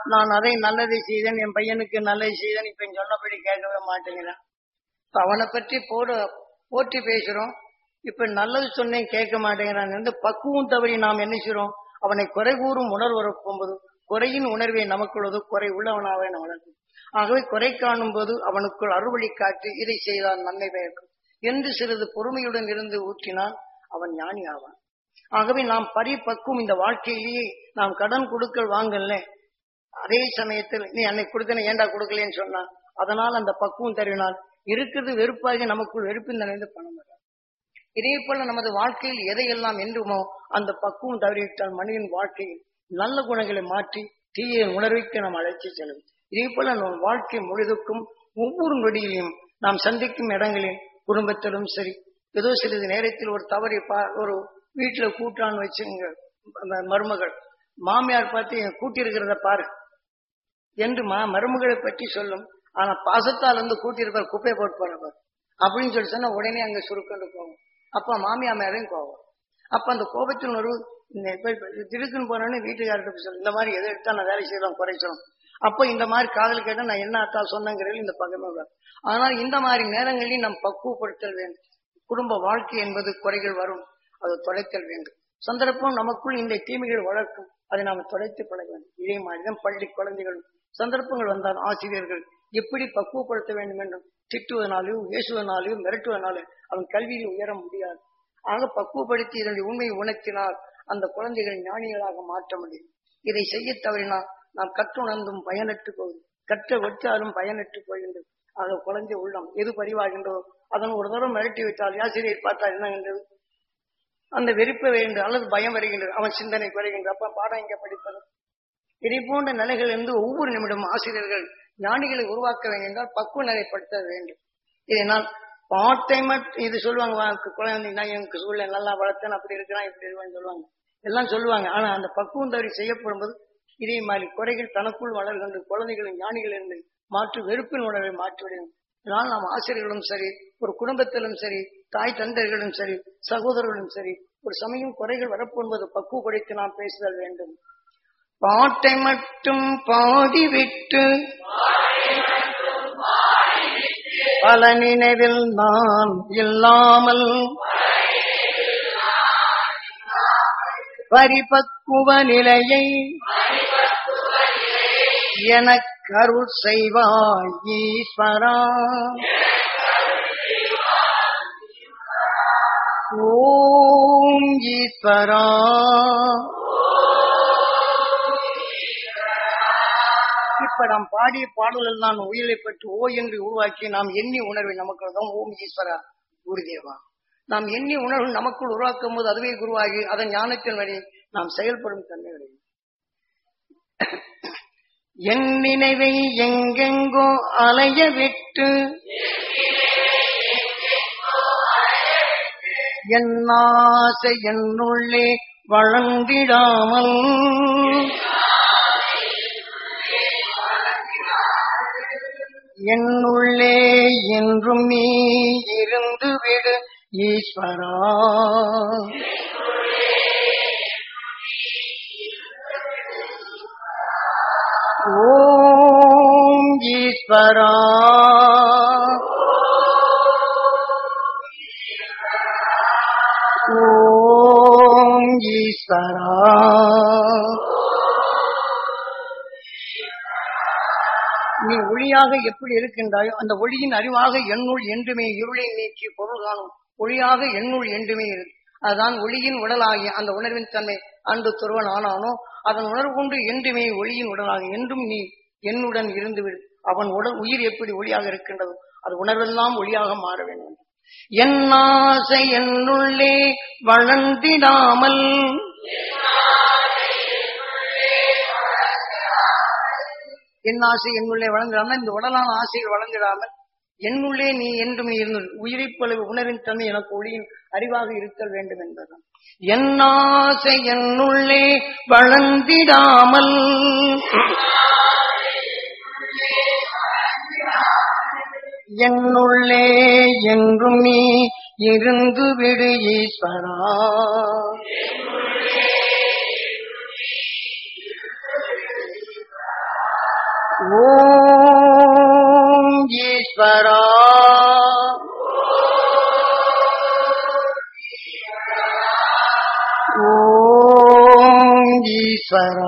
நான் அதை நல்லதை செய்தேன் என் பையனுக்கு நல்லதை செய்தேன் இப்ப இங்க சொன்னபடி கேட்கவே மாட்டேங்கிறான் இப்ப அவனை பற்றி போட போற்றி பேசுறோம் இப்ப நல்லது சொன்னேன் கேட்க மாட்டேங்கிறான் என்று பக்குவம் தவறி நாம் என்ன செய்றோம் அவனை குறை கூறும் உணர்வு வரப்போகும்போது குறையின் உணர்வை நமக்குள்ளது குறை உள்ளவனாக வளர்க்கும் ஆகவே குறை காணும் போது அவனுக்குள் அறுவழி காட்டி இதை செய்தால் நன்மை பயக்கும் என்று சிறிது பொறுமையுடன் இருந்து ஊற்றினால் அவன் ஞானி ஆவான் ஆகவே நாம் பரிபக்குவம் இந்த வாழ்க்கையிலேயே நாம் கடன் கொடுக்கல் வாங்கல அதே சமயத்தில் நீ அன்னை கொடுத்தன ஏண்டா கொடுக்கலன்னு சொன்னான் அதனால் அந்த பக்குவம் தருவினால் இருக்கிறது வெறுப்பாக நமக்குள் வெறுப்பின் நிறைந்து பணம் வரும் இதே போல நமது வாழ்க்கையில் எதையெல்லாம் என்றுமோ அந்த பக்குவம் தவறிவிட்டால் மனிதன் வாழ்க்கையில் நல்ல குணங்களை மாற்றி தீய உணர்விற்கு நாம் அழைத்து செல்லும் இதே போல நம் வாழ்க்கை முழுதுக்கும் ஒவ்வொரு நொடியிலும் நாம் சந்திக்கும் இடங்களில் குடும்பத்திலும் சரி ஏதோ சிறிது நேரத்தில் ஒரு தவறை பா ஒரு வீட்டுல கூட்டான்னு வச்சுங்க அந்த மருமகள் மாமியார் பார்த்து "என் கூட்டி இருக்கிறத பாரு என்று மா மருமகளை பற்றி சொல்லும் ஆனா பாசத்தால் வந்து கூட்டியிருப்பார் குப்பையை போட்டு போறவர் அப்படின்னு சொல்லி சொன்னா உடனே அங்க சுருக்கண்டு போகும் அப்ப மாமியா மேலையும் கோபம் அப்ப அந்த கோபத்தின் ஒரு இந்த இப்ப இப்ப திடுக்குன்னு போனோன்னு வீட்டுக்காரர்கிட்ட போய் சொல்லு இந்த மாதிரி எதை எடுத்தா நான் வேலை செய்யலாம் குறைச்சோம் அப்ப இந்த மாதிரி காதல் கேட்டா நான் என்ன அத்தா சொன்னங்கிறது இந்த பக்கமே வரும் ஆனால் இந்த மாதிரி நேரங்களில் நாம் பக்குவப்படுத்தல் வேண்டும் குடும்ப வாழ்க்கை என்பது குறைகள் வரும் அதை தொலைத்தல் வேண்டும் சந்தர்ப்பம் நமக்குள் இந்த தீமைகள் வளர்க்கும் அதை நாம் தொலைத்து பழக வேண்டும் இதே மாதிரிதான் பள்ளி குழந்தைகள் சந்தர்ப்பங்கள் வந்தால் ஆசிரியர்கள் எப்படி பக்குவப்படுத்த வேண்டும் என்றும் திட்டுவதனாலையும் ஏசுவதனாலையும் மிரட்டுவதனாலும் அவன் கல்வியில் உயர முடியாது ஆக பக்குவப்படுத்தி இதனுடைய உண்மையை உணர்த்தினால் அந்த குழந்தைகள் ஞானிகளாக மாற்ற முடியும் இதை செய்ய தவறினால் நாம் கற்றுணர்ந்தும் பயனற்று போகும் கற்ற வெற்றாலும் பயனற்று போகின்றது ஆக குழந்தை உள்ளம் எது பரிவாகின்றதோ அதன் ஒரு தரம் மிரட்டி விட்டால் ஆசிரியர் பார்த்தால் என்னகின்றது அந்த வெறுப்பு வேண்டும் அல்லது பயம் வருகின்றது அவன் சிந்தனை குறைகின்றது அப்ப பாடம் எங்க படிப்பது இதை போன்ற நிலைகள் இருந்து ஒவ்வொரு நிமிடம் ஆசிரியர்கள் ஞானிகளை உருவாக்க வேண்டும் என்றால் பக்குவ நிலைப்படுத்த வேண்டும் இதனால் பாட்டை மட்டும் இது சொல்லுவாங்க "வா, குழந்தை நான் எனக்கு சூழ்நிலை நல்லா வளர்த்தேன் அப்படி இருக்கிறான் இப்படி இருக்கான்னு சொல்லுவாங்க எல்லாம் சொல்லுவாங்க ஆனா அந்த பக்குவம் தவறி செய்யப்படும் போது இதே மாதிரி குறைகள் தனக்குள் வளர்கின்ற குழந்தைகளும் ஞானிகள் இருந்து மாற்று வெறுப்பின் உணர்வை மாற்றிவிடும் இதனால் நாம் ஆசிரியர்களும் சரி ஒரு குடும்பத்திலும் சரி தாய் தந்தைகளும் சரி சகோதரர்களும் சரி ஒரு சமயம் குறைகள் வரப்போன்பது பக்குவப்படுத்தி நாம் பேசுதல் வேண்டும் பாட்டை மட்டும் பாடி விட்டு பல நினைவில் நான் இல்லாமல் பரிபக்குவ நிலையை எனக்கருள் செய்வாய் ஈஸ்வரா ஓம் ஈஸ்வரா இப்ப நாம் பாடிய பாடல்கள் தான் உயிரை பற்றி ஓ என்று உருவாக்கி நாம் எண்ணி உணர்வை நமக்கு தான் ஓம் ஈஸ்வரா குருதேவா நாம் எண்ணி உணர்வு நமக்குள் உருவாக்கும் போது அதுவே குருவாகி அதன் ஞானத்தின் வழி நாம் செயல்படும் தன்மை அடையும் என் நினைவை எங்கெங்கோ அலைய விட்டு என் ஆசை என்னுள்ளே வளர்ந்திடாமல் என்னுள்ளே என்றும் நீ இருந்து விடு ஈஸ்வரா ஓம் ஈஸ்வரா ஓம் ஈஸ்வரா நீ ஒளியாக எப்படி இருக்கின்றாயோ அந்த ஒளியின் அறிவாக என்னுள் என்றுமே இருளை நீக்கி பொருள் காணும் ஒளியாக என்னுள் என்றுமே இரு அதுதான் ஒளியின் உடலாகிய அந்த உணர்வின் தன்மை அன்று துருவன் ஆனானோ அதன் உணர்வு கொண்டு என்றுமே ஒளியின் உடலாக என்றும் நீ என்னுடன் இருந்து விடு அவன் உடல் உயிர் எப்படி ஒளியாக இருக்கின்றதோ அது உணர்வெல்லாம் ஒளியாக மாற வேண்டும் என் ஆசை என்னுள்ளே வளர்ந்திடாமல் என் ஆசை என்னுள்ளே வளர்ந்திடாமல் இந்த உடலான ஆசைகள் வளர்ந்திடாமல் என்னுள்ளே நீ என்றும் இருந்து உயிரைப் போல உணர்வின் தன்மை எனக்கு ஒளியின் அறிவாக இருத்தல் வேண்டும் என்பதுதான் என் ஆசை என்னுள்ளே வளர்ந்திடாமல் என்னுள்ளே என்றும் நீ இருந்து விடு ஈஸ்வரா ஓம் ஈஸ்வரா ஓம் ஈஸ்வரா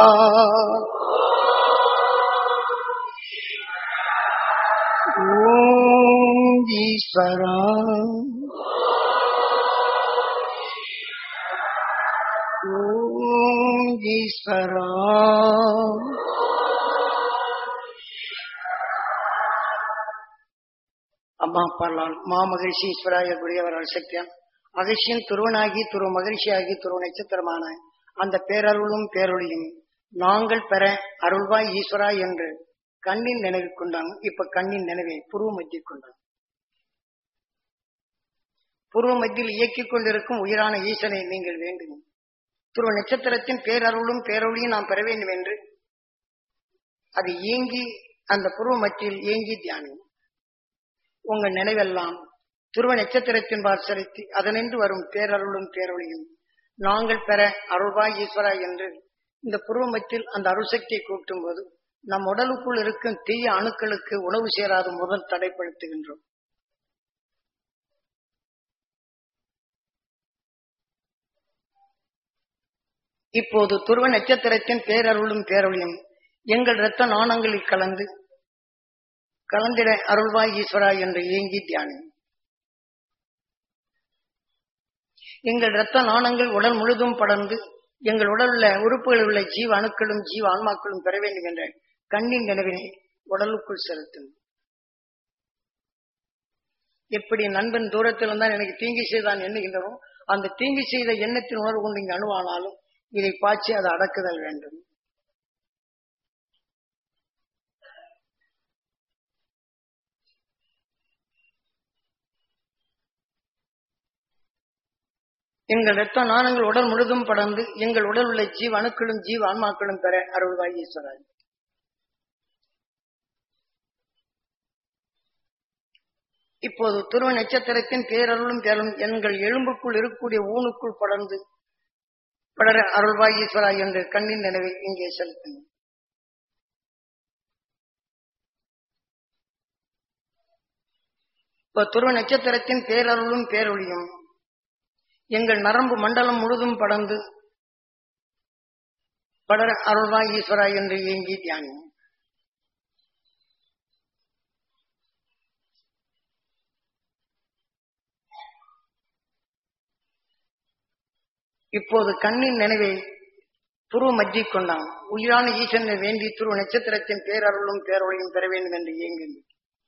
ஓம் ஈஸ்வரா ஓம் ஈஸ்வரா அம்மா பாடலாம் மாமகிழ்ச்சி ஈஸ்வராய குடியவர் சக்தியான் அகசியன் துருவனாகி துருவ மகிழ்ச்சியாகி துருவ நட்சத்திரமான அந்த பேரருளும் பேரொழியும் நாங்கள் பெற அருள்வாய் ஈஸ்வரா என்று கண்ணின் நினைவு கொண்டாங்க இப்ப கண்ணின் நினைவை புருவ மத்திய கொண்டாங்க புருவ மத்தியில் இயக்கிக் கொண்டிருக்கும் உயிரான ஈசனை நீங்கள் வேண்டும் துருவ நட்சத்திரத்தின் பேரருளும் பேரொழியும் நாம் பெற வேண்டும் என்று அது இயங்கி அந்த புருவ மத்தியில் இயங்கி தியானம் உங்க நினைவெல்லாம் துருவ நட்சத்திரத்தின் பால் செலுத்தி அதனின்று வரும் பேரருளும் பேரொழியும் நாங்கள் பெற அருள்வாய் ஈஸ்வரா என்று இந்த புருவமத்தில் அந்த அருள்சக்தியை கூட்டும் போது நம் உடலுக்குள் இருக்கும் தீய அணுக்களுக்கு உணவு சேராது முதல் தடைப்படுத்துகின்றோம் இப்போது துருவ நட்சத்திரத்தின் பேரருளும் பேரொழியும் எங்கள் இரத்த நாணங்களில் கலந்து கலந்திட அருள்வாய் ஈஸ்வரா என்று ஏங்கி தியானி எங்கள் இரத்த நாணங்கள் உடல் முழுதும் படர்ந்து எங்கள் உடல் உள்ள உறுப்புகளில் உள்ள ஜீவ அணுக்களும் ஜீவ ஆன்மாக்களும் பெற வேண்டும் என்ற கண்ணின் நினைவினை உடலுக்குள் செலுத்தும் எப்படி நண்பன் தூரத்தில் இருந்தால் எனக்கு தீங்கு செய்தான் எண்ணுகின்றனோ அந்த தீங்கு செய்த எண்ணத்தின் உணர்வு கொண்டு இங்கு அணுவானாலும் இதை பாய்ச்சி அதை அடக்குதல் வேண்டும் எங்கள் இரத்த நாணங்கள் உடல் முழுதும் படர்ந்து எங்கள் உடல் உள்ள ஜீவ அணுக்களும் ஜீவ ஆன்மாக்களும் பெற அருள்வாய் ஈஸ்வரன் இப்போது துருவ நட்சத்திரத்தின் பேரருளும் பேரும் எங்கள் எலும்புக்குள் இருக்கக்கூடிய ஊனுக்குள் படர்ந்து படர அருள்வாய் ஈஸ்வரா என்று கண்ணின் நினைவை இங்கே செலுத்துங்கள் இப்ப துருவ நட்சத்திரத்தின் பேரருளும் பேரொழியும் எங்கள் நரம்பு மண்டலம் முழுதும் படர்ந்து படர அருள்வாய் ஈஸ்வரா என்று ஏங்கி தியானம் இப்போது கண்ணின் நினைவை துருவ மஜ்ஜி கொண்டான் உயிரான ஈசனை வேண்டி துருவ நட்சத்திரத்தின் பேரருளும் பேரொழியும் பெற வேண்டும் என்று இயங்குங்கள்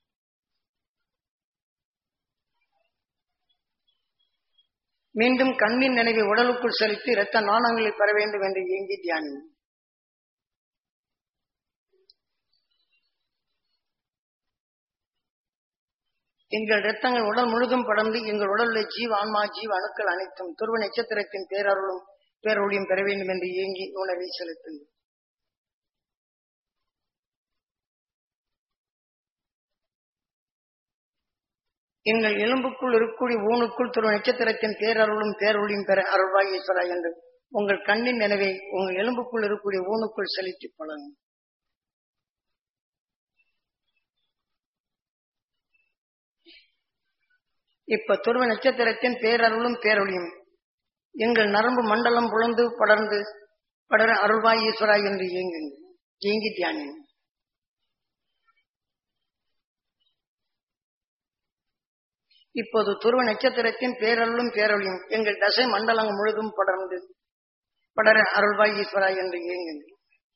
மீண்டும் கண்ணின் நினைவை உடலுக்குள் செலுத்தி இரத்த நாணங்களை பெற வேண்டும் என்று இயங்கி தியானி எங்கள் இரத்தங்கள் உடல் முழுதும் படர்ந்து எங்கள் உடலுள்ள ஜீவ ஆன்மா ஜீவ அணுக்கள் அனைத்தும் துருவ நட்சத்திரத்தின் பேரருளும் பேரொழியும் பெற வேண்டும் என்று இயங்கி உணவை செலுத்துங்கள் எங்கள் எலும்புக்குள் இருக்கக்கூடிய ஊனுக்குள் துருவ நட்சத்திரத்தின் பேரருளும் பேரொழியும் பெற அருள்வாய் ஈஸ்வரா என்று உங்கள் கண்ணின் நினைவை உங்கள் எலும்புக்குள் இருக்கக்கூடிய ஊனுக்குள் செலுத்தி பழகும் இப்ப துருவ நட்சத்திரத்தின் பேரருளும் பேரொழியும் எங்கள் நரம்பு மண்டலம் புலந்து படர்ந்து படர அருள்வாய் ஈஸ்வரா என்று இயங்குங்கள் இயங்கி தியானியும் இப்போது துருவ நட்சத்திரத்தின் பேரருளும் பேரொழியும் எங்கள் தசை மண்டலம் முழுதும் படர்ந்து படர அருள்வாய் ஈஸ்வரா என்று இயங்குங்கள்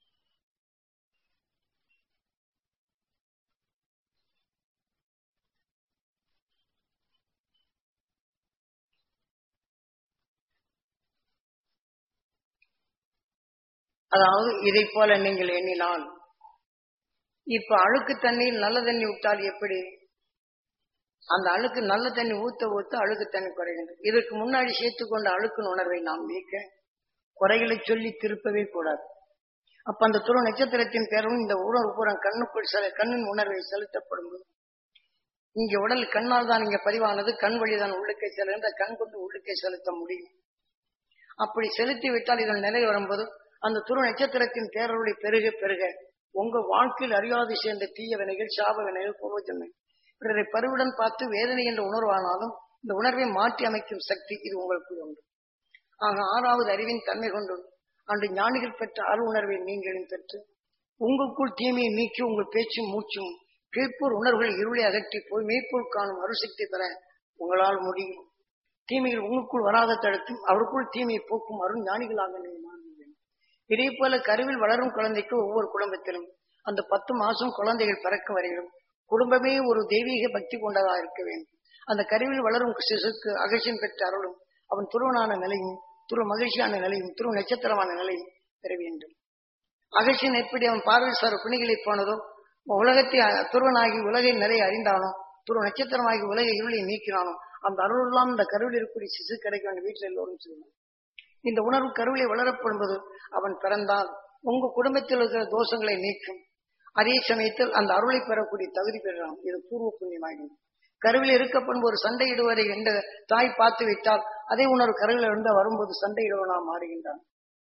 அதாவது இதை போல நீங்கள் எண்ணினால் இப்ப அழுக்கு தண்ணீர் நல்ல தண்ணி விட்டால் எப்படி அந்த அழுக்கு நல்ல தண்ணி ஊத்த ஊத்த அழுக்கு தண்ணி குறைகின்றது இதற்கு முன்னாடி சேர்த்து கொண்ட அழுக்கின் உணர்வை நாம் நீக்க குறைகளை சொல்லி திருப்பவே கூடாது அப்ப அந்த துருவ நட்சத்திரத்தின் பேரும் இந்த உணர்வு பூரா கண்ணுக்குள் செல கண்ணின் உணர்வை செலுத்தப்படும் போது இங்க உடல் கண்ணால் தான் இங்க பதிவானது கண் வழிதான் உள்ளுக்கே செல்கின்ற கண் கொண்டு உள்ளுக்கே செலுத்த முடியும் அப்படி செலுத்தி விட்டால் இதன் நிலை வரும்போது அந்த துரு நட்சத்திரத்தின் பேரொழி பெருக பெருக உங்க வாழ்க்கையில் அறியாது சேர்ந்த தீய வினைகள் சாப வினைகள் பூர்வஜன்மை பிறரை பருவுடன் பார்த்து வேதனை என்ற உணர்வானாலும் இந்த உணர்வை மாற்றி அமைக்கும் சக்தி இது உங்களுக்கு உண்டு ஆக ஆறாவது அறிவின் தன்மை கொண்டு அன்று ஞானிகள் பெற்ற அரு உணர்வை நீங்களும் பெற்று உங்களுக்குள் தீமையை நீக்கி உங்கள் பேச்சும் மூச்சும் கீழ்ப்பூர் உணர்வுகள் இருளை அகற்றி போய் மெய்ப்பூர் காணும் அருசக்தி பெற உங்களால் முடியும் தீமைகள் உங்களுக்குள் வராத தடுத்தும் அவருக்குள் தீமையை போக்கும் அருண் ஞானிகளாக நீங்கள் மாற வேண்டும் இதே போல கருவில் வளரும் குழந்தைக்கு ஒவ்வொரு குடும்பத்திலும் அந்த பத்து மாசம் குழந்தைகள் பிறக்கும் வரையிலும் குடும்பமே ஒரு தெய்வீக பக்தி கொண்டதா இருக்க வேண்டும் அந்த கருவில் வளரும் சிசுக்கு அகசியம் பெற்ற அருளும் அவன் துருவனான நிலையும் துரு மகிழ்ச்சியான நிலையும் துரு நட்சத்திரமான நிலையும் பெற வேண்டும் அகசியன் எப்படி அவன் பார்வை சார் பிணிகளை போனதோ உலகத்தை துருவனாகி உலகை நிறைய அறிந்தானோ துரு நட்சத்திரமாகி உலகை இருளை நீக்கினானோ அந்த அருள் எல்லாம் இந்த கருவில் இருக்கக்கூடிய சிசு கிடைக்க வேண்டிய வீட்டில் எல்லோரும் சொல்லணும் இந்த உணர்வு கருவிலை வளரப்படும்போது அவன் பிறந்தால் உங்க குடும்பத்தில் இருக்கிற தோஷங்களை நீக்கும் அதே சமயத்தில் அந்த அருளை பெறக்கூடிய தகுதி பெறலாம் இது பூர்வ புண்ணியமாகும் கருவில் இருக்கப்படும் ஒரு சண்டையிடுவதை என்ற தாய் பார்த்து விட்டால் அதே உணர்வு கருவில் இருந்து வரும்போது சண்டையிடுவனா மாறுகின்றான்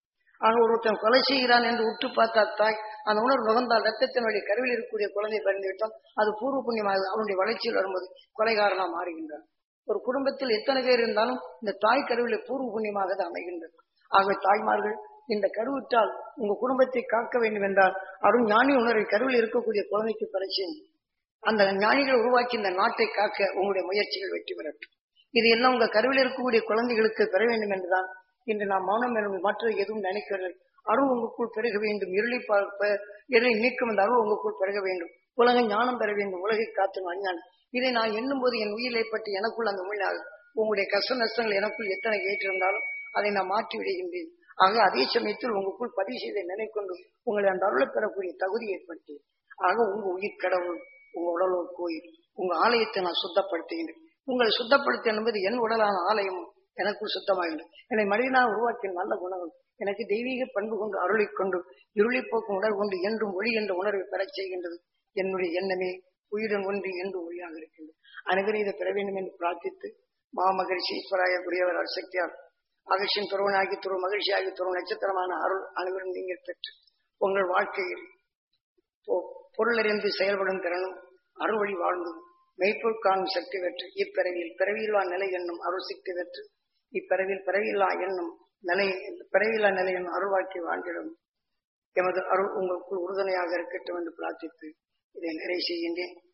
ஆக ஒருத்தன் கொலை செய்கிறான் என்று உற்று பார்த்தால் தாய் அந்த உணர்வு நுகர்ந்தால் ரத்தத்தின் வழி கருவில் இருக்கக்கூடிய குழந்தை பிறந்து விட்டால் அது பூர்வ புண்ணியமாக அவனுடைய வளர்ச்சியில் வரும்போது கொலைகாரனா மாறுகின்றான் ஒரு குடும்பத்தில் எத்தனை பேர் இருந்தாலும் இந்த தாய் கருவில பூர்வ புண்ணியமாக அது அமைகின்றது ஆகவே தாய்மார்கள் இந்த கருவிட்டால் உங்க குடும்பத்தை காக்க வேண்டும் என்றால் அருண் ஞானி உணர்வை கருவில் இருக்கக்கூடிய குழந்தைக்கு பரிசையும் அந்த ஞானிகள் உருவாக்கி இந்த நாட்டை காக்க உங்களுடைய முயற்சிகள் வெற்றி பெறட்டும் இது எல்லாம் உங்க கருவில் இருக்கக்கூடிய குழந்தைகளுக்கு பெற வேண்டும் என்றுதான் இன்று நாம் மௌனம் எனும் மற்ற எதுவும் நினைக்கிறது அருள் உங்களுக்குள் பெருக வேண்டும் இருளை பார்ப்ப இருளை நீக்கும் அந்த அருள் உங்களுக்குள் பெருக வேண்டும் உலக ஞானம் பெற வேண்டும் உலகை காத்தும் அஞ்ஞானம் இதை நான் எண்ணும் போது என் உயிரை பற்றி எனக்குள் அந்த உண்மையாக உங்களுடைய கஷ்ட நஷ்டங்கள் எனக்குள் எத்தனை ஏற்றிருந்தாலும் அதை நான் மாற்றி விடுகின்றேன் ஆக அதே சமயத்தில் உங்களுக்குள் பதிவு செய்த நினைக்கொண்டு உங்களை அந்த அருளை பெறக்கூடிய தகுதி ஏற்படுத்தி ஆக உங்க உயிர் கடவுள் உங்க உடல் ஒரு கோயில் உங்க ஆலயத்தை நான் சுத்தப்படுத்துகின்றேன் உங்களை சுத்தப்படுத்த என்பது என் உடலான ஆலயமும் எனக்குள் சுத்தமாகின்றது என்னை மனிதனாக உருவாக்கிய நல்ல குணங்கள் எனக்கு தெய்வீக பண்பு கொண்டு அருளை கொண்டு இருளை போக்கும் உணர்வு கொண்டு என்றும் ஒளி என்ற உணர்வை பெறச் செய்கின்றது என்னுடைய எண்ணமே உயிரின் ஒன்று என்று ஒளியாக இருக்கின்றது அனைவரும் இதை பெற வேண்டும் என்று பிரார்த்தித்து மாமகரிஷி ஈஸ்வராய குரியவர் அரசக்தியார் அகர்ஷன் துருவனாகி துரு மகிழ்ச்சியாகி துரு நட்சத்திரமான அருள் அனைவரும் நீங்கள் பெற்று உங்கள் வாழ்க்கையில் பொருளறிந்து செயல்படும் திறனும் அறுவழி வாழ்ந்து மெய்ப்பொருள் காணும் சக்தி பெற்று இப்பிறவியில் பிறவியில்லா நிலை என்னும் அருள் சக்தி பெற்று இப்பிறவியில் பிறவியில்லா என்னும் நிலை பிறவியில்லா நிலை என்னும் அருள்வாக்கி வாழ்ந்திடும் எமது அருள் உங்களுக்குள் உறுதுணையாக இருக்கட்டும் என்று பிரார்த்தித்து இதை நிறைவு செய்கின்றேன்